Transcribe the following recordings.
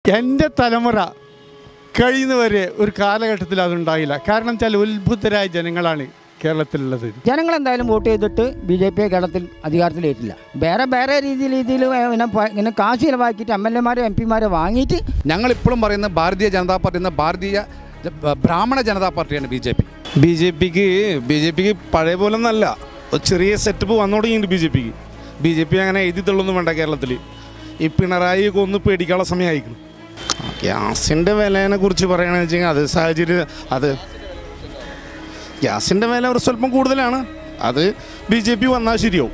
എൻ്റെ തലമുറ കഴിയുന്നവരെ ഒരു കാലഘട്ടത്തിൽ അതുണ്ടായില്ല കാരണം വെച്ചാൽ ഉത്ഭുതരായ ജനങ്ങളാണ് കേരളത്തിലുള്ളത് ജനങ്ങൾ എന്തായാലും വോട്ട് ചെയ്തിട്ട് ബി ജെ പിയെ കേരളത്തിൽ അധികാരത്തിലേറ്റില്ല വേറെ വേറെ രീതിയിൽ രീതിയിൽ പിന്നെ പ- ഇങ്ങനെ കാശ് ചിലവാക്കിയിട്ട് എം എൽ എമാരെ എം പിമാരെ വാങ്ങിയിട്ട് ഞങ്ങൾ ഇപ്പോഴും പറയുന്ന ഭാരതീയ ജനതാ പാർട്ടി എന്ന ഭാരതീയ ജ- ബ്രാഹ്മണ ജനതാ പാർട്ടിയാണ് B J P B J പിക്ക് ബി ജെ പിക്ക് പഴയ പോലെ ഒന്നല്ല ഒരു ചെറിയ സെറ്റപ്പ് വന്നു തുടങ്ങിയിട്ടുണ്ട് ബി ജെ പിക്ക് ബി ജെ പി അങ്ങനെ എഴുതി തള്ളൊന്നും വേണ്ട കേരളത്തിൽ ഈ പിണറായി ഒക്കെ ഒന്ന് പേടിക്കാനുള്ള സമയമായിരിക്കും ഗ്യാസിൻ്റെ വിലേനെ കുറിച്ച് പറയുകയാണെന്ന് വെച്ച് കഴിഞ്ഞാൽ അത് സാഹചര്യം അത് ഗ്യാസിൻ്റെ വില ഒരു സ്വല്പം കൂടുതലാണ് അത് ബി ജെ പി വന്നാൽ ശരിയാവും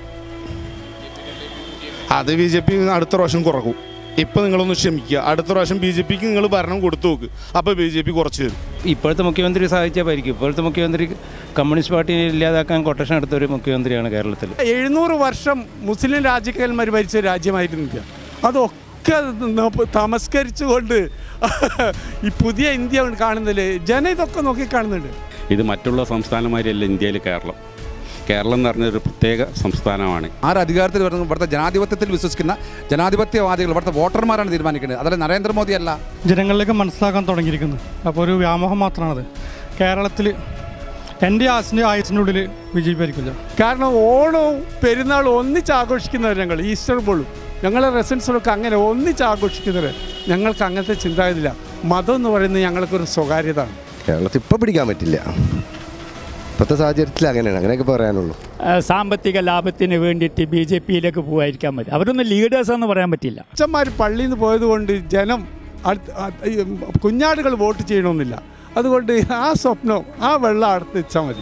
അത് ബി ജെ പി അടുത്ത പ്രാവശ്യം കുറക്കും ഇപ്പം നിങ്ങളൊന്ന് ക്ഷമിക്കുക അടുത്ത പ്രാവശ്യം ബി ജെ പിക്ക് നിങ്ങൾ ഭരണം കൊടുത്തു നോക്ക് അപ്പോൾ ബി ജെ പി കുറച്ച് തരും ഇപ്പോഴത്തെ മുഖ്യമന്ത്രി സാധിച്ചാൽ ഇപ്പോഴത്തെ മുഖ്യമന്ത്രി കമ്മ്യൂണിസ്റ്റ് പാർട്ടിയെ ഇല്ലാതാക്കാൻ കൊട്ടേഷൻ എടുത്ത ഒരു മുഖ്യമന്ത്രിയാണ് കേരളത്തിൽ എഴുന്നൂറ് വർഷം മുസ്ലിം രാജ്യക്കാരന്മാർ ഭരിച്ച രാജ്യമായിരുന്നു ഇന്ത്യ അതൊക്കെ ന- തമസ്കരിച്ചുകൊണ്ട് ഈ പുതിയ ഇന്ത്യ കാണുന്നില്ലേ ജനം ഇതൊക്കെ നോക്കി കാണുന്നുണ്ട് ഇത് മറ്റുള്ള സംസ്ഥാനമാരിയല്ല ഇന്ത്യയിൽ കേരളം കേരളം എന്ന് പറഞ്ഞൊരു പ്രത്യേക സംസ്ഥാനമാണ് ആര് അധികാരത്തിൽ വരുന്ന ഇവിടുത്തെ ജനാധിപത്യത്തിൽ വിശ്വസിക്കുന്ന ജനാധിപത്യവാദികൾ ഇവിടുത്തെ വോട്ടർമാരാണ് തീരുമാനിക്കുന്നത് അതല്ല നരേന്ദ്രമോദി അല്ല ജനങ്ങളിലേക്ക് മനസ്സിലാക്കാൻ തുടങ്ങിയിരിക്കുന്നു അപ്പോൾ ഒരു വ്യാമോഹം മാത്രമാണത് കേരളത്തിൽ എൻ്റെ ആസിൻ്റെ ആയുസിൻ്റെ ഉള്ളിൽ ബി ജെ പി ആയിരിക്കില്ല കാരണം ഓണവും പെരുന്നാളും ഒന്നിച്ച് ആഘോഷിക്കുന്നവർ ഞങ്ങൾ ഈസ്റ്റർ പോലും ഞങ്ങളെ റെസിഡൻസിലൊക്കെ അങ്ങനെ ഒന്നിച്ച് ആഘോഷിക്കുന്നവർ ഞങ്ങൾക്ക് അങ്ങനത്തെ ചിന്താഗതിയില്ല മതം എന്ന് പറയുന്നത് ഞങ്ങൾക്കൊരു സ്വകാര്യതാണ് കേരളത്തിൽ ഇപ്പോൾ പിടിക്കാൻ പറ്റില്ല ഇപ്പോഴത്തെ സാഹചര്യത്തിൽ അങ്ങനെയാണ് അങ്ങനെയൊക്കെ പറയാനുള്ളൂ സാമ്പത്തിക ലാഭത്തിന് വേണ്ടിയിട്ട് ബി ജെ പിയിലേക്ക് പോകാതിരിക്കാൻ മതി അവരൊന്നും ലീഡേഴ്സ് എന്ന് പറയാൻ പറ്റില്ല അച്ഛന്മാർ പള്ളിയിൽ നിന്ന് പോയതുകൊണ്ട് ജനം അടുത്ത് ആ- ഈ കുഞ്ഞാടുകൾ വോട്ട് ചെയ്യണമെന്നില്ല അതുകൊണ്ട് ആ സ്വപ്നം ആ വെള്ളം അടുത്ത് വെച്ചാൽ മതി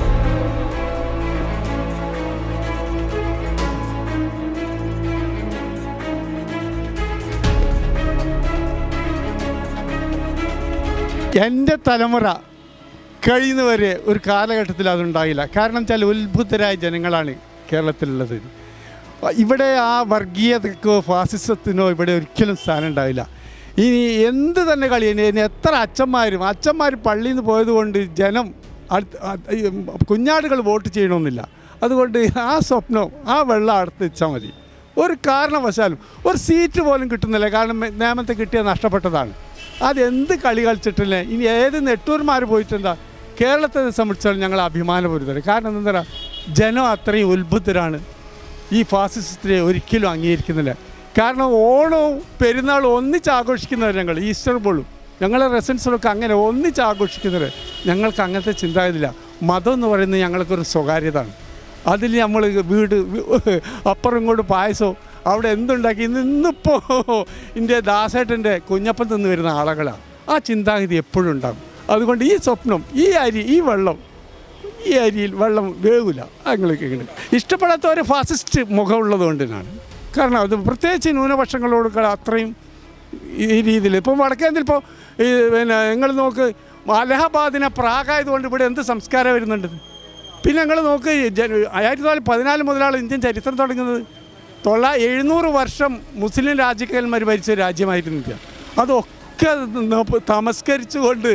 എൻ്റെ തലമുറ കഴിയുന്നവരെ ഒരു കാലഘട്ടത്തിൽ അതുണ്ടായില്ല കാരണം വെച്ചാൽ ഉത്ഭുതരായ ജനങ്ങളാണ് കേരളത്തിലുള്ളത് ഇവിടെ ആ വർഗീയതക്കോ ഫാസിസത്തിനോ ഇവിടെ ഒരിക്കലും സ്ഥാനം ഉണ്ടാവില്ല ഇനി എന്ത് തന്നെ കളി ഇനി ഇനി എത്ര അച്ഛന്മാരും അച്ഛന്മാർ പള്ളിയിൽ നിന്ന് പോയതുകൊണ്ട് ജനം അടുത്ത് ആ- ഈ കുഞ്ഞാടുകൾ വോട്ട് ചെയ്യണമെന്നില്ല അതുകൊണ്ട് ആ സ്വപ്നം ആ വെള്ളം അടുത്ത് വെച്ചാൽ മതി ഒരു കാരണവശാലും ഒരു സീറ്റ് പോലും കിട്ടുന്നില്ല കാരണം നേമത്തെ കിട്ടിയ നഷ്ടപ്പെട്ടതാണ് അതെന്ത് കളി കളിച്ചിട്ടില്ല ഇനി ഏത് നെട്ടൂർമാർ പോയിട്ടെന്താ കേരളത്തെ സംബന്ധിച്ചാലും ഞങ്ങൾ അഭിമാനപൂരിതരാണ് കാരണം എന്താ ജനം അത്രയും ഉത്ബുദ്ധരാണ് ഈ ഫാസിസത്തിനെ ഒരിക്കലും അംഗീകരിക്കുന്നില്ല കാരണം ഓണവും പെരുന്നാളും ഒന്നിച്ച് ആഘോഷിക്കുന്നവർ ഞങ്ങൾ ഈസ്റ്റർ പോലും ഞങ്ങളെ റെസിഡൻസിലൊക്കെ അങ്ങനെ ഒന്നിച്ച് ആഘോഷിക്കുന്നവർ ഞങ്ങൾക്ക് അങ്ങനത്തെ ചിന്താഗതിയില്ല മതം എന്ന് പറയുന്നത് ഞങ്ങൾക്കൊരു സ്വകാര്യതാണ് അതിൽ നമ്മൾ വീട് വി- അപ്പുറം ഇങ്ങോട്ട് പായസവും അവിടെ എന്തുണ്ടാക്കി ഇന്ന് ഇന്നിപ്പോൾ ഇന്ത്യ ദാസേട്ടൻ്റെ കുഞ്ഞപ്പം തിന്ന് വരുന്ന ആളുകളാണ് ആ ചിന്താഗതി എപ്പോഴും ഉണ്ടാകും അതുകൊണ്ട് ഈ സ്വപ്നം ഈ അരി ഈ വെള്ളം ഈ അരിയിൽ വെള്ളം വേവില്ല അങ്ങനെയൊക്കെ ഇങ്ങനെ ഇഷ്ടപ്പെടാത്ത ഒരു ഫാസിസ്റ്റ് മുഖമുള്ളത് കൊണ്ടിനാണ് കാരണം അത് പ്രത്യേകിച്ച് ന്യൂനപക്ഷങ്ങളോട് അത്രയും ഈ രീതിയിൽ ഇപ്പോൾ വടക്കേന്ത്യയിൽ ഇപ്പോൾ ഈ പിന്നെ നിങ്ങൾ നോക്ക് അലഹബാദിനെ പ്രാഗായതുകൊണ്ട് ഇവിടെ എന്ത് സംസ്കാരം വരുന്നുണ്ട് പിന്നെ നിങ്ങൾ നോക്ക് ജന ആയിരത്തി തൊള്ളായിരത്തി പതിനാല് മുതലാണ് ഇന്ത്യൻ ചരിത്രം തുടങ്ങുന്നത് തൊള്ള എഴുന്നൂറ് വർഷം മുസ്ലിം രാജ്യക്കാരന്മാർ ഭരിച്ച ഒരു രാജ്യമായിരുന്നു ഇന്ത്യ അതൊക്കെ ന- തമസ്കരിച്ചുകൊണ്ട്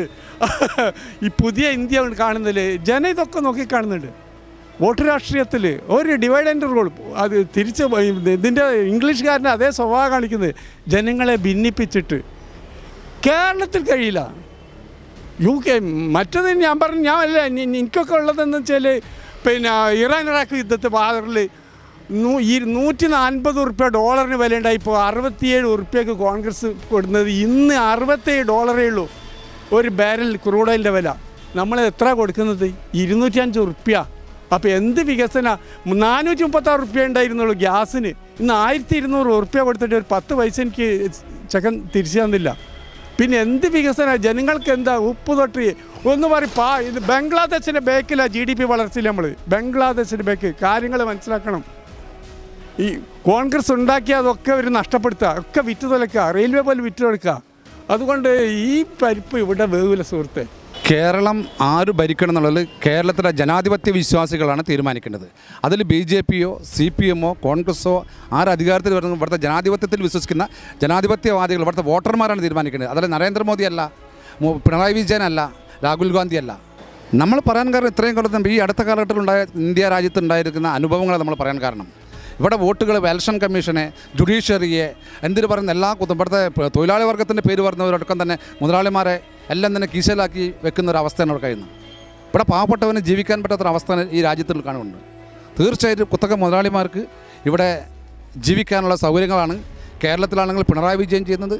ഈ പുതിയ ഇന്ത്യ കാണുന്നില്ലേ ജനം ഇതൊക്കെ നോക്കി കാണുന്നുണ്ട് വോട്ട് രാഷ്ട്രീയത്തിൽ ഒരു ഡിവൈഡ് ആൻഡ് റൂൾ അത് തിരിച്ച് ഇതിൻ്റെ ഇംഗ്ലീഷുകാരൻ്റെ അതേ സ്വഭാവം കാണിക്കുന്നത് ജനങ്ങളെ ഭിന്നിപ്പിച്ചിട്ട് കേരളത്തിൽ കഴിയില്ല യു കെ മറ്റത് ഞാൻ പറഞ്ഞു ഞാൻ അല്ല എനി- എനിക്കൊക്കെ ഉള്ളതെന്ന് വെച്ചാൽ പിന്നെ ഇറാൻ ഇറാഖ് യുദ്ധത്തെ ബാദറിൽ നൂ ഈ നൂറ്റി നാൽപ്പത് ഉറുപ്പ്യ ഡോളറിന് വില ഉണ്ടായി ഇപ്പോൾ അറുപത്തിയേഴ് ഉറുപ്പ്യക്ക് കോൺഗ്രസ് കൊടുക്കുന്നത് ഇന്ന് അറുപത്തേഴ് ഡോളറേ ഉള്ളൂ ഒരു ബാരൽ ക്രൂഡ് ഓയിലിൻ്റെ വില നമ്മൾ എത്ര കൊടുക്കുന്നത് ഇരുന്നൂറ്റി അഞ്ച് ഉറുപ്പ്യ അപ്പോൾ എന്ത് വികസന നാനൂറ്റി മുപ്പത്താറ് ഉറുപ്പ്യ ഉണ്ടായിരുന്നുള്ളൂ ഗ്യാസിന് ഇന്ന് ആയിരത്തി ഇരുന്നൂറ് ഉറുപ്പ്യ കൊടുത്തിട്ട് ഒരു പത്ത് പൈസ എനിക്ക് ചെക്കൻ തിരിച്ചു തന്നില്ല പിന്നെ എന്ത് വികസന ജനങ്ങൾക്ക് എന്താ ഉപ്പ് തൊട്ട് ഒന്ന് പറയും പാ ഇത് ബംഗ്ലാദേശിൻ്റെ ബേക്കിലാണ് ജി ഡി പി വളർച്ചയിൽ നമ്മൾ ബംഗ്ലാദേശിൻ്റെ ബേക്ക് കാര്യങ്ങൾ മനസ്സിലാക്കണം ഈ കോൺഗ്രസ് ഉണ്ടാക്കിയ അതൊക്കെ അവർ നഷ്ടപ്പെടുത്തുക ഒക്കെ വിറ്റ് തുലക്കുക റെയിൽവേ പോലെ വിറ്റ് തുലക്കുക അതുകൊണ്ട് ഈ പരിപ്പ് ഇവിടെ വേവില്ല സുഹൃത്തെ കേരളം ആര് ഭരിക്കണം എന്നുള്ളത് കേരളത്തിലെ ജനാധിപത്യ വിശ്വാസികളാണ് തീരുമാനിക്കേണ്ടത് അതിൽ ബി ജെ പിയോ സി പി എമ്മോ കോൺഗ്രസ്സോ ആര് അധികാരത്തിൽ വരുന്ന ഇവിടുത്തെ ജനാധിപത്യത്തിൽ വിശ്വസിക്കുന്ന ജനാധിപത്യവാദികൾ ഇവിടുത്തെ വോട്ടർമാരാണ് തീരുമാനിക്കേണ്ടത് അതല്ല നരേന്ദ്രമോദി അല്ല മു- പിണറായി വിജയൻ അല്ല രാഹുൽ ഗാന്ധി അല്ല നമ്മൾ പറയാൻ കാരണം ഇത്രയും കാലത്ത് ഈ അടുത്ത കാലഘട്ടത്തിലുണ്ടായ ഇന്ത്യ രാജ്യത്ത് ഉണ്ടായിരിക്കുന്ന അനുഭവങ്ങളെ നമ്മൾ പറയാൻ കാരണം ഇവിടെ വോട്ടുകൾ ഇലക്ഷൻ കമ്മീഷനെ ജുഡീഷ്യറിയെ എന്തിനു പറയുന്ന എല്ലാ കുത്തും ഇവിടുത്തെ പ- തൊഴിലാളി വർഗത്തിൻ്റെ പേര് പറഞ്ഞവരടക്കം തന്നെ മുതലാളിമാരെ എല്ലാം തന്നെ കീശയിലാക്കി വെക്കുന്ന ഒരു അവസ്ഥയാണ് ഇവിടെ കഴിയുന്നത് ഇവിടെ പാവപ്പെട്ടവന് ജീവിക്കാൻ പറ്റാത്തൊരവസ്ഥ ഈ രാജ്യത്തിൽ കാണുന്നുണ്ട് തീർച്ചയായിട്ടും കുത്തക മുതലാളിമാർക്ക് ഇവിടെ ജീവിക്കാനുള്ള സൗകര്യങ്ങളാണ് കേരളത്തിലാണെങ്കിൽ പിണറായി വിജയൻ ചെയ്യുന്നത്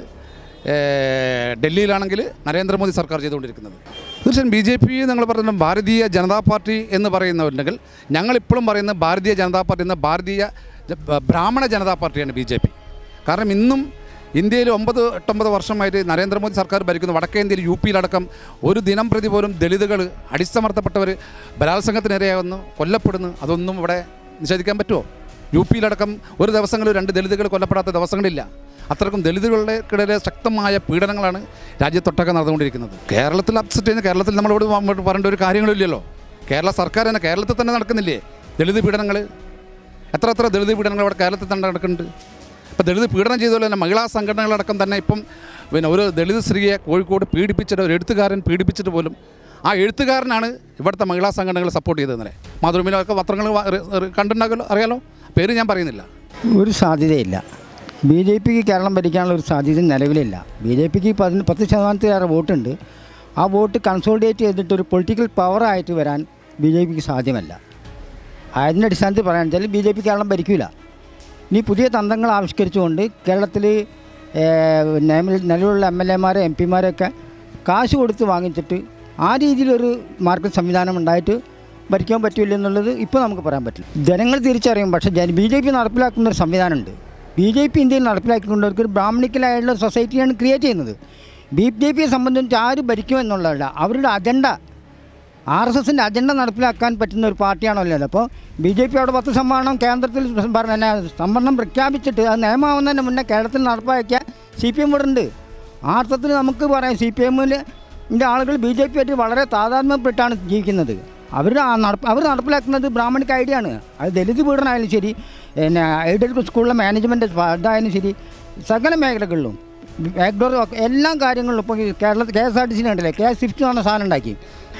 ഏഹ് ഡൽഹിയിലാണെങ്കിൽ നരേന്ദ്രമോദി സർക്കാർ ചെയ്തുകൊണ്ടിരിക്കുന്നത് തീർച്ചയായും ബി ജെ പി നിങ്ങൾ പറഞ്ഞ ഭാരതീയ ജനതാ പാർട്ടി എന്ന് പറയുന്നവരുണ്ടെങ്കിൽ ഞങ്ങളിപ്പോഴും പറയുന്നത് ഭാരതീയ ജനതാ പാർട്ടി എന്ന ഭാരതീയ ജ- ബ്രാഹ്മണ ജനതാ പാർട്ടിയാണ് ബി ജെ പി കാരണം ഇന്നും ഇന്ത്യയിൽ ഒമ്പത് എട്ടൊമ്പത് വർഷമായിട്ട് നരേന്ദ്രമോദി സർക്കാർ ഭരിക്കുന്നു വടക്കേ ഇന്ത്യയിൽ യു പിയിലടക്കം ഒരു ദിനം പ്രതി പോലും ദളിതുകൾ അടിച്ചമർത്തപ്പെട്ടവർ ബലാത്സംഗത്തിനിരയാകുന്നു കൊല്ലപ്പെടുന്നു അതൊന്നും ഇവിടെ നിഷേധിക്കാൻ പറ്റുമോ യു പിയിലടക്കം ഒരു ദിവസങ്ങളിൽ രണ്ട് ദളിതുകൾ കൊല്ലപ്പെടാത്ത ദിവസങ്ങളില്ല അത്രക്കും ദളിതുകളുടെ ഇടയിലെ ശക്തമായ പീഡനങ്ങളാണ് രാജ്യത്തൊട്ടൊക്കെ നടന്നുകൊണ്ടിരിക്കുന്നത് കേരളത്തിൽ അപ്സെറ്റ് ചെയ്യുന്ന കേരളത്തിൽ നമ്മളോട് വ- പറയേണ്ട ഒരു കാര്യങ്ങളില്ലല്ലോ കേരള സർക്കാർ തന്നെ കേരളത്തിൽ തന്നെ നടക്കുന്നില്ലേ ദളിത് പീഡനങ്ങൾ എത്ര എത്ര ദളിത് പീഡനങ്ങൾ ഇവിടെ കേരളത്തിൽ തന്നെ നടക്കുന്നുണ്ട് ഇപ്പോൾ ദളിത് പീഡനം ചെയ്തതുപോലെ തന്നെ മഹിളാ സംഘടനകളടക്കം തന്നെ ഇപ്പം പിന്നെ ഒരു ദളിത് സ്ത്രീയെ കോഴിക്കോട് പീഡിപ്പിച്ചിട്ട് ഒരു എഴുത്തുകാരൻ പീഡിപ്പിച്ചിട്ട് പോലും ആ എഴുത്തുകാരനാണ് ഇവിടുത്തെ മഹിളാ സംഘടനകൾ സപ്പോർട്ട് ചെയ്തത് ഇന്നലെ മാതൃഭൂമിയിലൊക്കെ പത്രങ്ങൾ വാ- റി- റി- കണ്ടിട്ടുണ്ടാകുമല്ലോ അറിയാലോ പേര് ഞാൻ പറയുന്നില്ല ഒരു സാധ്യതയില്ല ബി ജെ പിക്ക് കേരളം ഭരിക്കാനുള്ള ഒരു സാധ്യത നിലവിലില്ല ബി ജെ പിക്ക് പതിന് പത്ത് ശതമാനത്തിലേറെ വോട്ടുണ്ട് ആ വോട്ട് കൺസോളിഡേറ്റ് ചെയ്തിട്ട് ഒരു പൊളിറ്റിക്കൽ പവറായിട്ട് വരാൻ ബി ജെ പിക്ക് സാധ്യമല്ല അതിൻ്റെ അടിസ്ഥാനത്തിൽ പറയാൻ വെച്ചാൽ ബി ജെ പി കേരളം ഭരിക്കില്ല ഇനി പുതിയ തന്ത്രങ്ങൾ ആവിഷ്കരിച്ചുകൊണ്ട് കേരളത്തിൽ നിയമ- നിലവിലുള്ള എം എൽ എമാരെ എം പിമാരെയൊക്കെ കാശ് കൊടുത്ത് വാങ്ങിച്ചിട്ട് ആ രീതിയിലൊരു മാർക്കറ്റ് സംവിധാനം ഉണ്ടായിട്ട് ഭരിക്കാൻ പറ്റില്ല എന്നുള്ളത് ഇപ്പോൾ നമുക്ക് പറയാൻ പറ്റില്ല ജനങ്ങൾ തിരിച്ചറിയും പക്ഷേ ജന ബി ജെ പി നടപ്പിലാക്കുന്ന ഒരു സംവിധാനമുണ്ട് ബി ജെ പി ഇന്ത്യയിൽ നടപ്പിലാക്കിക്കൊണ്ട് ഒരു ബ്രാഹ്മണിക്കലായുള്ള സൊസൈറ്റിയാണ് ക്രിയേറ്റ് ചെയ്യുന്നത് ബി ജെ പിയെ സംബന്ധിച്ച് ആര് ഭരിക്കുമെന്നുള്ളതല്ല അവരുടെ അജണ്ട ആർ എസ് എസിൻ്റെ അജണ്ട നടപ്പിലാക്കാൻ പറ്റുന്ന ഒരു പാർട്ടിയാണല്ലോ അത് അപ്പോൾ ബി ജെ പി അവിടെ പത്ത് സംവരണം കേന്ദ്രത്തിൽ പറഞ്ഞ സംവരണം പ്രഖ്യാപിച്ചിട്ട് അത് നിയമമാവുന്നതിന് മുന്നേ കേരളത്തിൽ നടപ്പാക്കിയ സി പി എം ഇവിടെ ഉണ്ട് ആ അർത്ഥത്തിൽ നമുക്ക് പറയാം സി പി എമ്മിൽ ആളുകൾ ബി ജെ പി ആയിട്ട് വളരെ താതാത്മ്യപ്പെട്ടാണ് ജീവിക്കുന്നത് അവർ നടപ്പ് അവർ നടപ്പിലാക്കുന്നത് ബ്രാഹ്മണിക്ക് ഐഡിയ ആണ് അത് ദലിത് പീഡനമായാലും ശരി പിന്നെ എയ്ഡഡ് സ്കൂളിലെ മാനേജ്മെൻറ്റ് ഇതായാലും ശരി സകല മേഖലകളിലും ബാക്ക്ഡോർ എല്ലാ കാര്യങ്ങളിലും ഇപ്പോൾ കേരളത്തിൽ K S R T C ഉണ്ടല്ലേ കെ എസ് സ്വിഫ്റ്റ് എന്ന് പറഞ്ഞ സാധനം ഉണ്ടാക്കി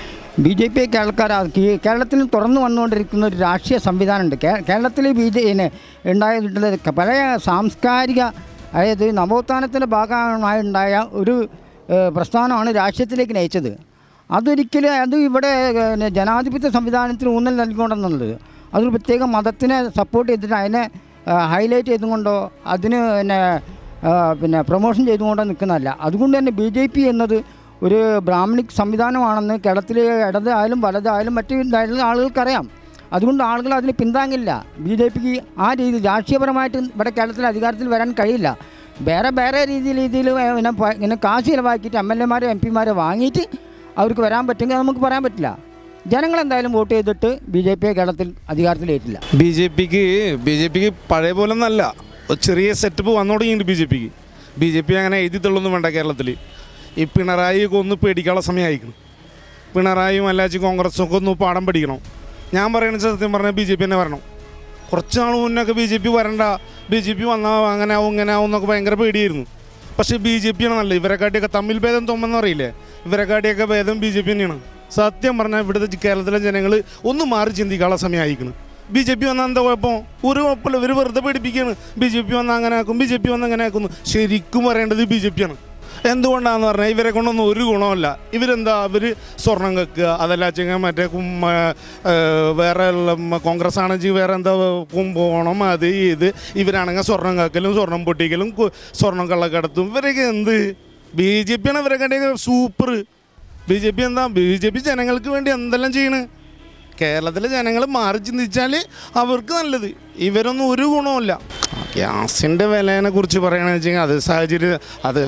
ബി ജെ പി കേരളക്കാരാക്കി കേരളത്തിൽ തുറന്നു വന്നുകൊണ്ടിരിക്കുന്ന ഒരു രാഷ്ട്രീയ സംവിധാനമുണ്ട് കേ- കേരളത്തിൽ ബി ജെ പിന്നെ ഉണ്ടായിട്ടുള്ളത് പല സാംസ്കാരിക അതായത് നവോത്ഥാനത്തിൻ്റെ ഭാഗമായി ഉണ്ടായ ഒരു ഏഹ്, പ്രസ്ഥാനമാണ് രാഷ്ട്രീയത്തിലേക്ക് നയിച്ചത് അതൊരിക്കലും അത് ഇവിടെ പിന്നെ ജനാധിപത്യ സംവിധാനത്തിന് ഊന്നൽ നൽകിക്കൊണ്ടെന്നുള്ളത് അതൊരു പ്രത്യേക മതത്തിനെ സപ്പോർട്ട് ചെയ്തിട്ട് അതിനെ ഹൈലൈറ്റ് ചെയ്തുകൊണ്ടോ അതിന് പിന്നെ ആ, പിന്നെ പ്രൊമോഷൻ ചെയ്തുകൊണ്ടോ നിൽക്കുന്നതല്ല അതുകൊണ്ട് തന്നെ ബി ജെ പി എന്നത് ഒരു ബ്രാഹ്മണിക് സംവിധാനമാണെന്ന് കേരളത്തിൽ ഇടതായാലും വലതായാലും മറ്റു ഇതായാലും ആളുകൾക്കറിയാം അതുകൊണ്ട് ആളുകൾ അതിന് പിന്താങ്ങില്ല ബി ജെ പിക്ക് ആ രീതി രാഷ്ട്രീയപരമായിട്ട് ഇവിടെ കേരളത്തിൽ അധികാരത്തിൽ വരാൻ കഴിയില്ല വേറെ വേറെ രീതിയിൽ രീതിയിൽ പിന്നെ പ- ഇങ്ങനെ കാശ് ചിലവാക്കിയിട്ട് എം എൽ എമാരെ എം പിമാരെ വാങ്ങിയിട്ട് അവർക്ക് വരാൻ പറ്റുമെങ്കിൽ അത് നമുക്ക് പറയാൻ പറ്റില്ല ജനങ്ങൾ എന്തായാലും വോട്ട് ചെയ്തിട്ട് ബി ജെ പിയെ കേരളത്തിൽ അധികാരത്തിലേറ്റില്ല ബി ജെ പിക്ക് ബി ജെ പിക്ക് പഴയ പോലെ ഒന്നല്ല ഒരു ചെറിയ സെറ്റപ്പ് വന്നു തുടങ്ങിയിട്ടുണ്ട് ബി ജെ പിക്ക് ബി ജെ പി അങ്ങനെ എഴുതി തള്ളൊന്നും വേണ്ട കേരളത്തിൽ ഈ പിണറായി ഒക്കെ ഒന്ന് പേടിക്കാനുള്ള സമയമായിരിക്കണം പിണറായിയും അല്ലാച്ചി കോൺഗ്രസും ഒക്കെ ഒന്ന് പാഠം പഠിക്കണം ഞാൻ പറയുന്നത് സത്യം പറഞ്ഞാൽ ബി ജെ പി തന്നെ വരണം കുറച്ച് നാൾ മുന്നൊക്കെ ബി ജെ പി വരണ്ട ബി ജെ പി വന്നാൽ അങ്ങനെ ആവും ഇങ്ങനെ ആവും എന്നൊക്കെ ഭയങ്കര പേടിയായിരുന്നു പക്ഷേ ബി ജെ പി ആണ് നല്ലത് ഇവരെക്കാട്ടിയൊക്കെ തമ്മിൽ ഭേദം തൊമ്മെന്ന് അറിയില്ലേ ഇവരെക്കാട്ടിയൊക്കെ ഭേദം ബി ജെ പി തന്നെയാണ് സത്യം പറഞ്ഞാൽ ഇവിടുത്തെ കേരളത്തിലെ ജനങ്ങൾ ഒന്ന് മാറി ചിന്തിക്കാനുള്ള സമയമായിരിക്കണം ബി ജെ പി വന്നാൽ എന്താ കുഴപ്പം ഒരു കുഴപ്പമില്ല ഇവർ വെറുതെ പേടിപ്പിക്കുകയാണ് ബി ജെ പി വന്നാൽ അങ്ങനെ ആക്കും ബി ജെ പി വന്നാൽ അങ്ങനെ ആക്കുന്നു ശരിക്കും പറയേണ്ടത് ബി ജെ പി ആണ് എന്തുകൊണ്ടാന്ന് പറഞ്ഞാൽ ഇവരെ കൊണ്ടൊന്നും ഒരു ഗുണമല്ല ഇവരെന്താ അവർ സ്വർണം കക്കുക അതല്ല വെച്ചെങ്കിൽ മറ്റേ കും- ആ, ആ, വേറെ ഉള്ള മ- കോൺഗ്രസ് ആണെങ്കിൽ വേറെ എന്താ കുംഭകോണം അത് ഇത് ഇവരാണെങ്കിൽ സ്വർണം കക്കലും സ്വർണം പൊട്ടിക്കലും കു- സ്വർണം കള്ളക്കടത്തും ഇവരൊക്കെ എന്ത് ബി ജെ പി ആണ് ഇവരെ സൂപ്പർ ബി ജെ പി എന്താ ബി ജെ പി ജനങ്ങൾക്ക് വേണ്ടി എന്തെല്ലാം ചെയ്യണ് കേരളത്തിലെ ജനങ്ങൾ മാറി ചിന്തിച്ചാൽ അവർക്ക് നല്ലത് ഇവരൊന്നും ഒരു ഗുണവുമില്ല ഗ്യാസിൻ്റെ വിലേനെ കുറിച്ച് പറയണമെന്ന് വെച്ച് കഴിഞ്ഞാൽ അത് സാഹചര്യം അത്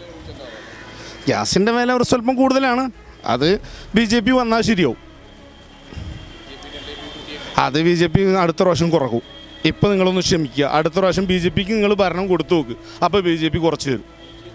ഗ്യാസിൻ്റെ വില ഒരു സ്വല്പം കൂടുതലാണ് അത് ബി ജെ പി വന്നാൽ ശരിയാവും അത് ബി ജെ പി അടുത്ത പ്രാവശ്യം കുറക്കും ഇപ്പം നിങ്ങളൊന്ന് ക്ഷമിക്കുക അടുത്ത പ്രാവശ്യം ബി ജെ പിക്ക് നിങ്ങൾ ഭരണം കൊടുത്തു നോക്ക് അപ്പോൾ ബി ജെ പി കുറച്ച് തരും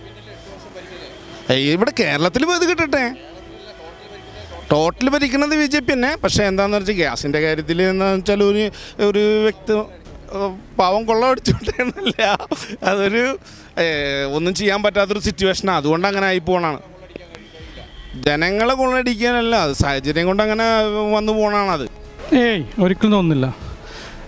ഏയ് ഇവിടെ കേരളത്തിൽ പോയത് കിട്ടട്ടെ ടോട്ടൽ ഭരിക്കുന്നത് ബി ജെ പി തന്നെ പക്ഷേ എന്താണെന്ന് വെച്ചാൽ ഗ്യാസിൻ്റെ കാര്യത്തിൽ എന്താണെന്ന് വെച്ചാൽ ഒരു ഒരു വ്യക്തി ഏഹ്, പാവം കൊള്ള അടിച്ചുകൊണ്ടേന്നല്ല അതൊരു ഏഹ്, ഒന്നും ചെയ്യാൻ പറ്റാത്തൊരു സിറ്റുവേഷനാണ് അതുകൊണ്ട് അങ്ങനെ ആയി പോകണാണ് ജനങ്ങളെ കൊള്ളടിക്കാനല്ല അത് സാഹചര്യം കൊണ്ട് അങ്ങനെ വന്നു പോകണാണ് അത് ഏയ് ഒരിക്കലും തോന്നുന്നില്ല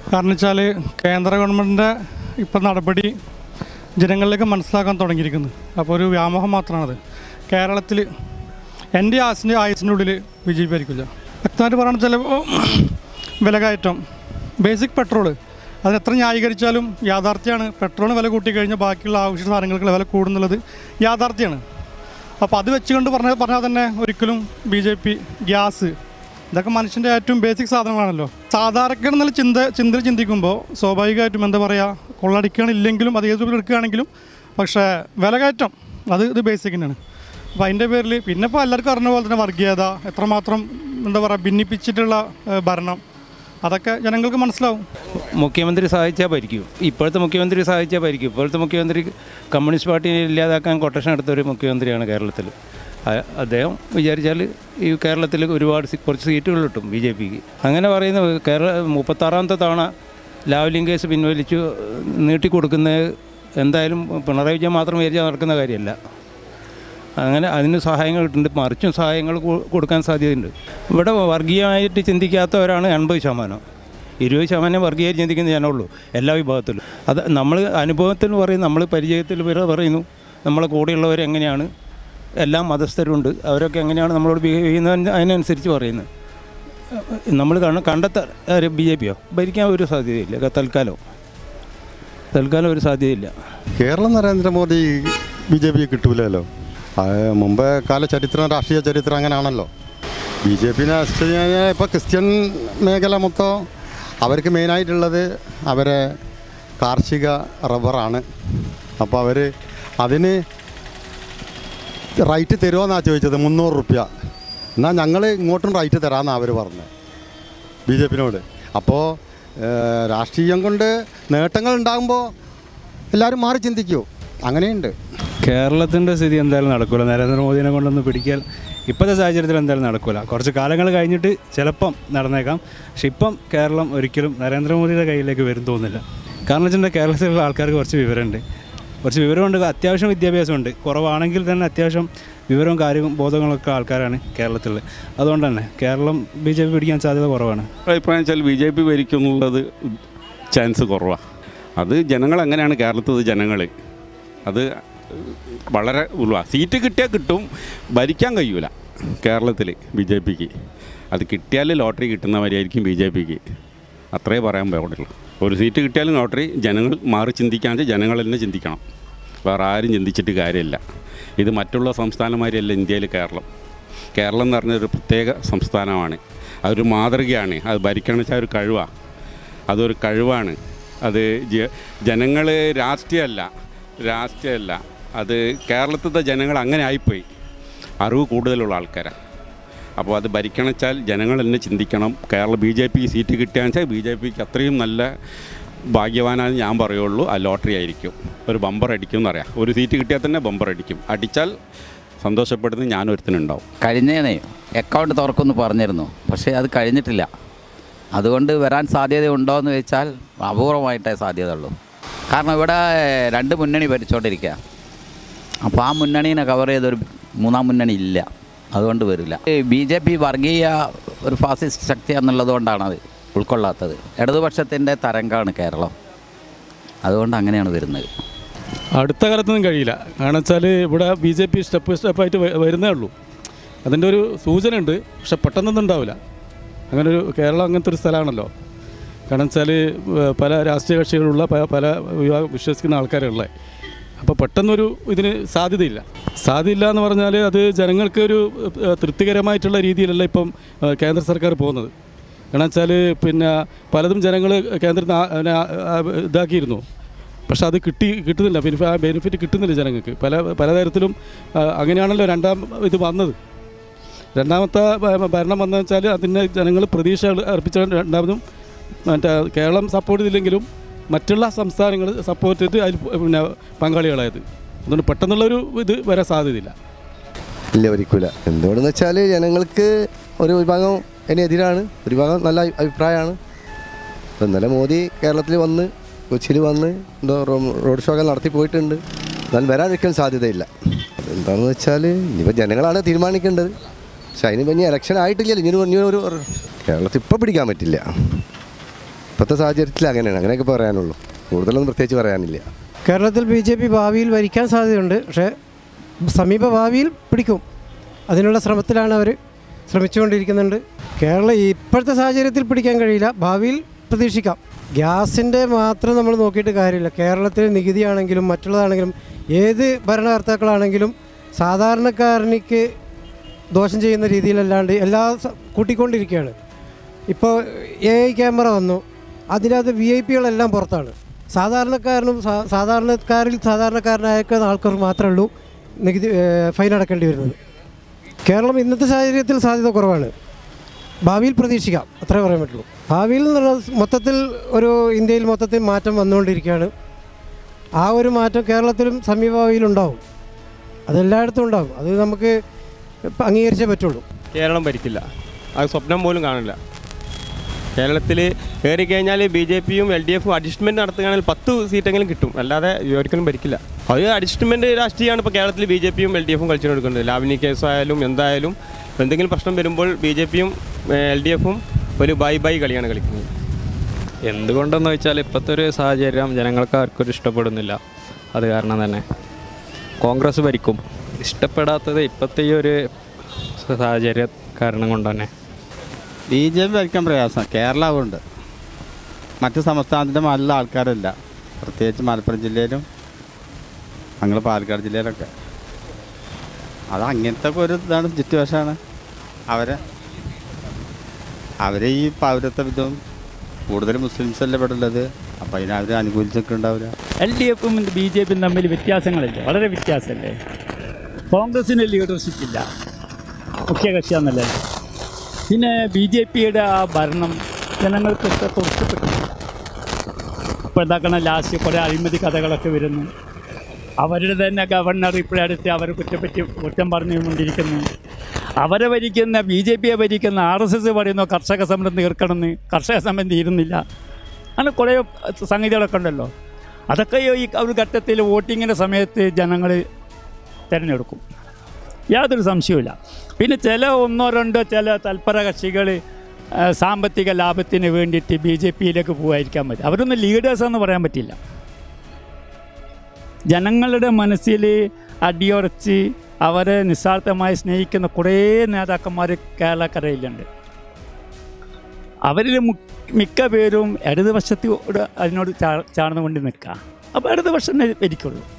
കാരണം വെച്ചാൽ കേന്ദ്ര ഗവൺമെൻറ്റിൻ്റെ ഇപ്പം നടപടി ജനങ്ങളിലേക്ക് മനസ്സിലാക്കാൻ തുടങ്ങിയിരിക്കുന്നു അപ്പോൾ ഒരു വ്യാമോഹം മാത്രമാണത് കേരളത്തിൽ എൻ്റെ ആസിൻ്റെ ആയുസിൻ്റെ ഉള്ളിൽ ബി ജെ പി ആയിരിക്കില്ല വ്യക്തമായിട്ട് പറയുകയാണെന്ന് ചിലപ്പോൾ വില കയറ്റം ബേസിക് പെട്രോൾ അതിന് എത്ര ന്യായീകരിച്ചാലും യാഥാർത്ഥ്യമാണ് പെട്രോളിന് വില കൂട്ടിക്കഴിഞ്ഞാൽ ബാക്കിയുള്ള ആവശ്യ സാധനങ്ങൾക്ക് വില കൂടുന്നുള്ളത് യാഥാർത്ഥ്യമാണ് അപ്പോൾ അത് വെച്ചുകൊണ്ട് പറഞ്ഞ പറഞ്ഞാൽ തന്നെ ഒരിക്കലും ബി ജെ പി ഗ്യാസ് ഇതൊക്കെ മനുഷ്യൻ്റെ ഏറ്റവും ബേസിക് സാധനങ്ങളാണല്ലോ സാധാരണക്കാർ എന്നുള്ള ചിന്ത ചിന്തയിൽ ചിന്തിക്കുമ്പോൾ സ്വാഭാവികമായിട്ടും എന്താ പറയുക കൊള്ളടിക്കണില്ലെങ്കിലും അത് ഏത് രൂപത്തിൽ എടുക്കുകയാണെങ്കിലും പക്ഷേ വില കയറ്റം അത് ഇത് ബേസിക് തന്നെയാണ് അപ്പോൾ അതിൻ്റെ പേരിൽ പിന്നെ ഇപ്പോൾ എല്ലാവർക്കും അറിഞ്ഞ പോലെ തന്നെ വർഗീയത എത്രമാത്രം എന്താ പറയുക ഭിന്നിപ്പിച്ചിട്ടുള്ള ഏഹ്, ഭരണം അതൊക്കെ ജനങ്ങൾക്ക് മനസ്സിലാവും മുഖ്യമന്ത്രി സഹായിച്ചാൽ ഭരിക്കും ഇപ്പോഴത്തെ മുഖ്യമന്ത്രി സഹായിച്ചാൽ ഭരിക്കും ഇപ്പോഴത്തെ മുഖ്യമന്ത്രി കമ്മ്യൂണിസ്റ്റ് പാർട്ടിനെ ഇല്ലാതാക്കാൻ കൊട്ടേഷൻ എടുത്ത ഒരു മുഖ്യമന്ത്രിയാണ് കേരളത്തിൽ അ- അദ്ദേഹം വിചാരിച്ചാൽ ഈ കേരളത്തിൽ ഒരുപാട് സീ- കുറച്ച് സീറ്റുകൾ കിട്ടും ബി ജെ പിക്ക് അങ്ങനെ പറയുന്നത് കേരള മുപ്പത്താറാമത്തെ തവണ ലാവ്ലിംഗ് കേസ് പിൻവലിച്ചു നീട്ടിക്കൊടുക്കുന്നത് എന്തായാലും പിണറായി വിജയൻ മാത്രം വിചാരിച്ചാൽ നടക്കുന്ന കാര്യമല്ല അങ്ങനെ അതിന് സഹായങ്ങൾ കിട്ടുന്നുണ്ട് മറിച്ചും സഹായങ്ങൾ കൊ- കൊടുക്കാൻ സാധ്യതയുണ്ട് ഇവിടെ വർഗീയമായിട്ട് ചിന്തിക്കാത്തവരാണ് എൺപത് ശതമാനം ഇരുപത് ശതമാനം വർഗീയമായിട്ട് ചിന്തിക്കുന്ന ജനമുള്ളൂ എല്ലാ വിഭാഗത്തിലും അത് നമ്മൾ അനുഭവത്തിൽ പറയും നമ്മൾ പരിചയത്തിൽ വരെ പറയുന്നു നമ്മളെ കൂടെയുള്ളവർ എങ്ങനെയാണ് എല്ലാ മതസ്ഥരുണ്ട് അവരൊക്കെ എങ്ങനെയാണ് നമ്മളോട് ബിഹേവ് ചെയ്യുന്നത് അതിനനുസരിച്ച് പറയുന്നത് നമ്മൾ കാണ കണ്ടെത്ത ബി ജെ പിയോ ഭരിക്കാൻ ഒരു സാധ്യതയില്ല തൽക്കാലം തൽക്കാലം ഒരു സാധ്യതയില്ല Keralam Narendra Modi B J P കിട്ടൂലല്ലോ അത് മുമ്പ് കാല ചരിത്രം രാഷ്ട്രീയ ചരിത്രം അങ്ങനെയാണല്ലോ ബി ജെ പിന്നെ ഇപ്പോൾ ക്രിസ്ത്യൻ മേഖല മൊത്തം അവർക്ക് മെയിനായിട്ടുള്ളത് അവരെ കാർഷിക റബ്ബറാണ് അപ്പോൾ അവർ അതിന് റൈറ്റ് തരുമോയെന്നാണ് ചോദിച്ചത് മുന്നൂറ് റുപ്യ എന്നാൽ ഞങ്ങൾ ഇങ്ങോട്ടും റൈറ്റ് തരാമെന്നാണ് അവർ പറഞ്ഞത് ബി ജെ പിനോട് അപ്പോൾ രാഷ്ട്രീയം കൊണ്ട് നേട്ടങ്ങൾ ഉണ്ടാകുമ്പോൾ എല്ലാവരും മാറി ചിന്തിക്കൂ അങ്ങനെയുണ്ട് കേരളത്തിൻ്റെ സ്ഥിതി എന്തായാലും നടക്കില്ല നരേന്ദ്രമോദിനെ കൊണ്ടൊന്ന് പിടിക്കാൻ ഇപ്പോഴത്തെ സാഹചര്യത്തിൽ എന്തായാലും നടക്കില്ല കുറച്ച് കാലങ്ങൾ കഴിഞ്ഞിട്ട് ചിലപ്പം നടന്നേക്കാം പക്ഷെ ഇപ്പം കേരളം ഒരിക്കലും നരേന്ദ്രമോദിയുടെ കയ്യിലേക്ക് വരും തോന്നുന്നില്ല കാരണം വെച്ചിട്ടുണ്ടെങ്കിൽ കേരളത്തിലുള്ള ആൾക്കാർക്ക് കുറച്ച് വിവരമുണ്ട് കുറച്ച് വിവരമുണ്ട് അത്യാവശ്യം വിദ്യാഭ്യാസമുണ്ട് കുറവാണെങ്കിൽ തന്നെ അത്യാവശ്യം വിവരവും കാര്യവും ബോധങ്ങളൊക്കെ ആൾക്കാരാണ് കേരളത്തിൽ അതുകൊണ്ട് തന്നെ കേരളം ബി ജെ പി പിടിക്കാൻ സാധ്യത കുറവാണ് അഭിപ്രായം വെച്ചാൽ ബി ജെ പി ഭരിക്കും എന്നുള്ളത് ചാൻസ് കുറവാണ് അത് ജനങ്ങൾ എങ്ങനെയാണ് കേരളത്തിൽ ജനങ്ങൾ അത് വളരെ ഉള്ള സീറ്റ് കിട്ടിയാൽ കിട്ടും ഭരിക്കാൻ കഴിയൂല കേരളത്തിൽ ബി ജെ പിക്ക് അത് കിട്ടിയാൽ ലോട്ടറി കിട്ടുന്ന മാതിരിയായിരിക്കും ബി ജെ പിക്ക് അത്രേ പറയാൻ പാടുള്ളൂ ഒരു സീറ്റ് കിട്ടിയാലും ലോട്ടറി ജനങ്ങൾ മാറി ചിന്തിക്കാതെ ജനങ്ങൾ തന്നെ ചിന്തിക്കണം വേറെ ആരും ചിന്തിച്ചിട്ട് കാര്യമില്ല ഇത് മറ്റുള്ള സംസ്ഥാനമാരിയല്ല ഇന്ത്യയിൽ കേരളം കേരളം എന്ന് പറഞ്ഞ ഒരു പ്രത്യേക സംസ്ഥാനമാണ് അതൊരു മാതൃകയാണ് അത് ഭരിക്കണം വെച്ചാൽ ഒരു കഴിവാണ് അതൊരു കഴിവാണ് അത് ജനങ്ങൾ രാഷ്ട്രീയമല്ല രാഷ്ട്രീയമല്ല അത് കേരളത്തിലത്തെ ജനങ്ങൾ അങ്ങനെ ആയിപ്പോയി അറിവ് കൂടുതലുള്ള ആൾക്കാരാണ് അപ്പോൾ അത് ഭരിക്കണം വെച്ചാൽ ജനങ്ങൾ തന്നെ ചിന്തിക്കണം Kerala B J P seat കിട്ടുകയെന്ന് വെച്ചാൽ ബി ജെ പിക്ക് അത്രയും നല്ല ഭാഗ്യവാനാണ് ഞാൻ പറയുള്ളൂ ആ ലോട്ടറി ആയിരിക്കും ഒരു ബമ്പർ അടിക്കും എന്നറിയാം ഒരു സീറ്റ് കിട്ടിയാൽ തന്നെ ബമ്പർ അടിക്കും അടിച്ചാൽ സന്തോഷപ്പെടുന്ന ഞാൻ ഒരുത്തനുണ്ടാവും കഴിഞ്ഞേനെ അക്കൗണ്ട് തുറക്കുമെന്ന് പറഞ്ഞിരുന്നു പക്ഷേ അത് കഴിഞ്ഞിട്ടില്ല അതുകൊണ്ട് വരാൻ സാധ്യതയുണ്ടോ എന്ന് വെച്ചാൽ അപൂർവമായിട്ടേ സാധ്യതയുള്ളൂ കാരണം ഇവിടെ രണ്ട് മുന്നണി ഭരിച്ചുകൊണ്ടിരിക്കുക അപ്പോൾ ആ മുന്നണീനെ കവർ ചെയ്തൊരു മൂന്നാം മുന്നണി ഇല്ല അതുകൊണ്ട് വരില്ല ബി ജെ പി വർഗീയ ഒരു ഫാസിസ്റ്റ് ശക്തി എന്നുള്ളത് കൊണ്ടാണത് ഉൾക്കൊള്ളാത്തത് ഇടതുപക്ഷത്തിൻ്റെ തരംഗമാണ് കേരളം അതുകൊണ്ട് അങ്ങനെയാണ് വരുന്നത് അടുത്ത കാലത്തൊന്നും കഴിയില്ല കാരണം വെച്ചാൽ ഇവിടെ ബി ജെ പി സ്റ്റെപ്പ് സ്റ്റെപ്പായിട്ട് വ- വരുന്നേ ഉള്ളൂ അതിൻ്റെ ഒരു സൂചന ഉണ്ട് പക്ഷെ പെട്ടെന്നൊന്നും ഉണ്ടാവില്ല അങ്ങനെ ഒരു കേരളം അങ്ങനത്തെ ഒരു സ്ഥലമാണല്ലോ കാരണം വെച്ചാൽ പല രാഷ്ട്രീയ കക്ഷികളുള്ള പല പല വിഭാഗം വിശ്വസിക്കുന്ന ആൾക്കാരുള്ള അപ്പോൾ പെട്ടെന്നൊരു ഇതിന് സാധ്യതയില്ല സാധ്യതയില്ല എന്ന് പറഞ്ഞാൽ അത് ജനങ്ങൾക്ക് ഒരു ഏഹ്, തൃപ്തികരമായിട്ടുള്ള രീതിയിലല്ല ഇപ്പം ഏഹ്, കേന്ദ്ര സർക്കാർ പോകുന്നത് കാരണം വെച്ചാൽ പിന്നെ പലതും ജനങ്ങൾ കേന്ദ്രത്തിൽ ആ- പിന്നെ ആ- ആ- ഇതാക്കിയിരുന്നു പക്ഷെ അത് കിട്ടി കിട്ടുന്നില്ല ബെനിഫി ആ ബെനിഫിറ്റ് കിട്ടുന്നില്ല ജനങ്ങൾക്ക് പല പലതരത്തിലും ആ, അങ്ങനെയാണല്ലോ രണ്ടാം ഇത് വന്നത് രണ്ടാമത്തെ ഭ- ഭരണം വന്നതെന്ന് വെച്ചാൽ അതിന് ജനങ്ങൾ പ്രതീക്ഷ അർപ്പിച്ച രണ്ടാമതും മറ്റേ കേരളം സപ്പോർട്ട് ചെയ്തില്ലെങ്കിലും മറ്റുള്ള സംസ്ഥാനങ്ങൾ സപ്പോർട്ട് ചെയ്ത് അതിൽ പിന്നെ പങ്കാളികളായത് അതുകൊണ്ട് പെട്ടെന്നുള്ളൊരു ഇത് വരാൻ സാധ്യതയില്ല ഇല്ല ഒരിക്കല എന്തുകൊണ്ടെന്ന് വെച്ചാൽ ജനങ്ങൾക്ക് ഒരു വിഭാഗം അതിനെതിരാണ് ഒരു വിഭാഗം നല്ല അഭി- അഭിപ്രായമാണ് ഇപ്പം ഇന്നലെ മോദി കേരളത്തിൽ വന്ന് കൊച്ചിയിൽ വന്ന് എന്തോ റോ- റോഡ് ഷോ ഒക്കെ നടത്തി പോയിട്ടുണ്ട് എന്നാലും വരാതിരിക്കാൻ സാധ്യതയില്ല എന്താണെന്ന് വെച്ചാൽ ഇനിയിപ്പോൾ ജനങ്ങളാണ് തീരുമാനിക്കേണ്ടത് പക്ഷെ അതിന് ഇനി ഇലക്ഷൻ ആയിട്ടില്ലല്ലോ ഇനി ഇനി ഒരു കേരളത്തിൽ ഇപ്പോൾ പിടിക്കാൻ പറ്റില്ല ഇപ്പോഴത്തെ സാഹചര്യത്തിൽ അങ്ങനെയാണ് അങ്ങനെയൊക്കെ പറയാനുള്ളൂ കൂടുതലൊന്നും പ്രത്യേകിച്ച് പറയാനില്ല കേരളത്തിൽ ബി ജെ പി ഭാവിയിൽ ഭരിക്കാൻ സാധ്യതയുണ്ട് പക്ഷേ സമീപ ഭാവിയിൽ പിടിക്കും അതിനുള്ള ശ്രമത്തിലാണ് അവർ ശ്രമിച്ചുകൊണ്ടിരിക്കുന്നുണ്ട് കേരളം ഇപ്പോഴത്തെ സാഹചര്യത്തിൽ പിടിക്കാൻ കഴിയില്ല ഭാവിയിൽ പ്രതീക്ഷിക്കാം ഗ്യാസിൻ്റെ മാത്രം നമ്മൾ നോക്കിയിട്ട് കാര്യമില്ല കേരളത്തിലെ നികുതിയാണെങ്കിലും മറ്റുള്ളതാണെങ്കിലും ഏത് ഭരണകർത്താക്കളാണെങ്കിലും സാധാരണക്കാരനിക്ക് ദോഷം ചെയ്യുന്ന രീതിയിലല്ലാണ്ട് എല്ലാ സ- കൂട്ടിക്കൊണ്ടിരിക്കുകയാണ് ഇപ്പോൾ എ ഐ ക്യാമറ വന്നു അതിനകത്ത് വി ഐ പികളെല്ലാം പുറത്താണ് സാധാരണക്കാരനും സാ- സാധാരണക്കാരിൽ സാധാരണക്കാരനായിരിക്കുന്ന ആൾക്കാർ മാത്രമേ ഉള്ളൂ നികുതി ഏഹ്, ഫൈൻ അടക്കേണ്ടി വരുന്നത് കേരളം ഇന്നത്തെ സാഹചര്യത്തിൽ സാധ്യത കുറവാണ് ഭാവിയിൽ പ്രതീക്ഷിക്കാം അത്രേ പറയാൻ പറ്റുള്ളൂ ഭാവിയിൽ എന്ന് പറഞ്ഞാൽ മൊത്തത്തിൽ ഒരു ഇന്ത്യയിൽ മൊത്തത്തിൽ മാറ്റം വന്നുകൊണ്ടിരിക്കുകയാണ് ആ ഒരു മാറ്റം കേരളത്തിലും സമീപഭാവിയിലുണ്ടാവും അതെല്ലായിടത്തും ഉണ്ടാവും അത് നമുക്ക് ഇപ്പം അംഗീകരിച്ചേ പറ്റുള്ളൂ കേരളം ഭരിക്കില്ല അത് സ്വപ്നം പോലും കാണില്ല കേരളത്തിൽ കയറി കഴിഞ്ഞാൽ ബി ജെ പിയും എൽ ഡി എഫും അഡ്ജസ്റ്റ്മെൻറ്റ് നടത്തുകയാണെങ്കിൽ പത്ത് സീറ്റെങ്കിലും കിട്ടും അല്ലാതെ ഒരിക്കലും ഭരിക്കില്ല അത് അഡ്ജസ്റ്റ്മെൻറ്റ് രാഷ്ട്രീയമാണ് ഇപ്പോൾ കേരളത്തിൽ ബി ജെ പിയും എൽ ഡി എഫും കളിച്ചുകൊടുക്കുന്നത് ലാവ്നി കേസായാലും എന്തായാലും എന്തെങ്കിലും പ്രശ്നം വരുമ്പോൾ ബി ജെ പിയും എൽ ഡി എഫും ഒരു ബൈ ബൈ കളിയാണ് കളിക്കുന്നത് എന്തുകൊണ്ടെന്ന് വെച്ചാൽ ഇപ്പോഴത്തെ ഒരു സാഹചര്യം ജനങ്ങൾക്ക് ആർക്കും ഒരു ഇഷ്ടപ്പെടുന്നില്ല അത് കാരണം തന്നെ കോൺഗ്രസ് ഭരിക്കും ഇഷ്ടപ്പെടാത്തത് ഇപ്പോഴത്തെ ഈ ഒരു സാഹചര്യ കാരണം കൊണ്ട് തന്നെ ബി ജെ പി ഭരിക്കാൻ പ്രയാസം കേരളം അതുകൊണ്ട് മറ്റ് സംസ്ഥാനത്തിൻ്റെ നല്ല ആൾക്കാരല്ല പ്രത്യേകിച്ച് മലപ്പുറം ജില്ലയിലും ഞങ്ങൾ പാലക്കാട് ജില്ലയിലൊക്കെ അത് അങ്ങനത്തെ ഒക്കെ ഒരു ഇതാണ് സിറ്റുവേഷനാണ് അവരെ അവരെ ഈ പൗരത്വ ഇതും കൂടുതൽ മുസ്ലിംസ് അല്ലേ ഇവിടെ ഉള്ളത് അപ്പം അതിനെ അവർ അനുകൂലിച്ചൊക്കെ ഉണ്ടാവില്ല എൽ ഡി എഫും ബി ജെ പിയും തമ്മിൽ വ്യത്യാസങ്ങളില്ല വളരെ വ്യത്യാസമല്ലേ കോൺഗ്രസിന് ലീഡർഷിപ്പ് ഇല്ല മുഖ്യ കക്ഷിയാന്നല്ലേ പിന്നെ ബി ജെ പിയുടെ ആ ഭരണം ജനങ്ങൾക്ക് ഇഷ്ടപ്പെട്ടു ഇഷ്ടപ്പെട്ടു ഇപ്പോൾ എന്താക്കണ ലാസ്റ്റ് കുറേ അഴിമതി കഥകളൊക്കെ വരുന്നു അവരുടെ തന്നെ ഗവർണർ ഇപ്പോഴടുത്ത് അവർ കുറ്റപ്പറ്റി കുറ്റം പറഞ്ഞുകൊണ്ടിരിക്കുന്നു അവരെ ഭരിക്കുന്ന ബി ജെ പിയെ ഭരിക്കുന്ന ആർ എസ് എസ് പറയുന്നു കർഷക സമരം തീർക്കണമെന്ന് കർഷക സമരം തീരുന്നില്ല അങ്ങനെ കുറേ സംഗതികളൊക്കെ ഉണ്ടല്ലോ അതൊക്കെ ഈ ഒരു ഘട്ടത്തിൽ വോട്ടിങ്ങിൻ്റെ സമയത്ത് ജനങ്ങൾ തിരഞ്ഞെടുക്കും യാതൊരു സംശയവുമില്ല പിന്നെ ചില ഒന്നോ രണ്ടോ ചില തൽപര കക്ഷികൾ ആ, സാമ്പത്തിക ലാഭത്തിന് വേണ്ടിയിട്ട് ബി ജെ പിയിലേക്ക് പോകാതിരിക്കാൻ മതി അവരൊന്നും ലീഡേഴ്സ് എന്ന് പറയാൻ പറ്റില്ല ജനങ്ങളുടെ മനസ്സിൽ അടിയുറച്ച് അവരെ നിസ്വാർത്ഥമായി സ്നേഹിക്കുന്ന കുറേ നേതാക്കന്മാർ കേരളക്കരയിലുണ്ട് അവരിൽ മു- മിക്ക പേരും ഇടതുപക്ഷത്തോട് അതിനോട് ചാ ചാർന്നുകൊണ്ട് നിൽക്കുക അപ്പോൾ ഇടതുപക്ഷം ഭരിക്കുള്ളൂ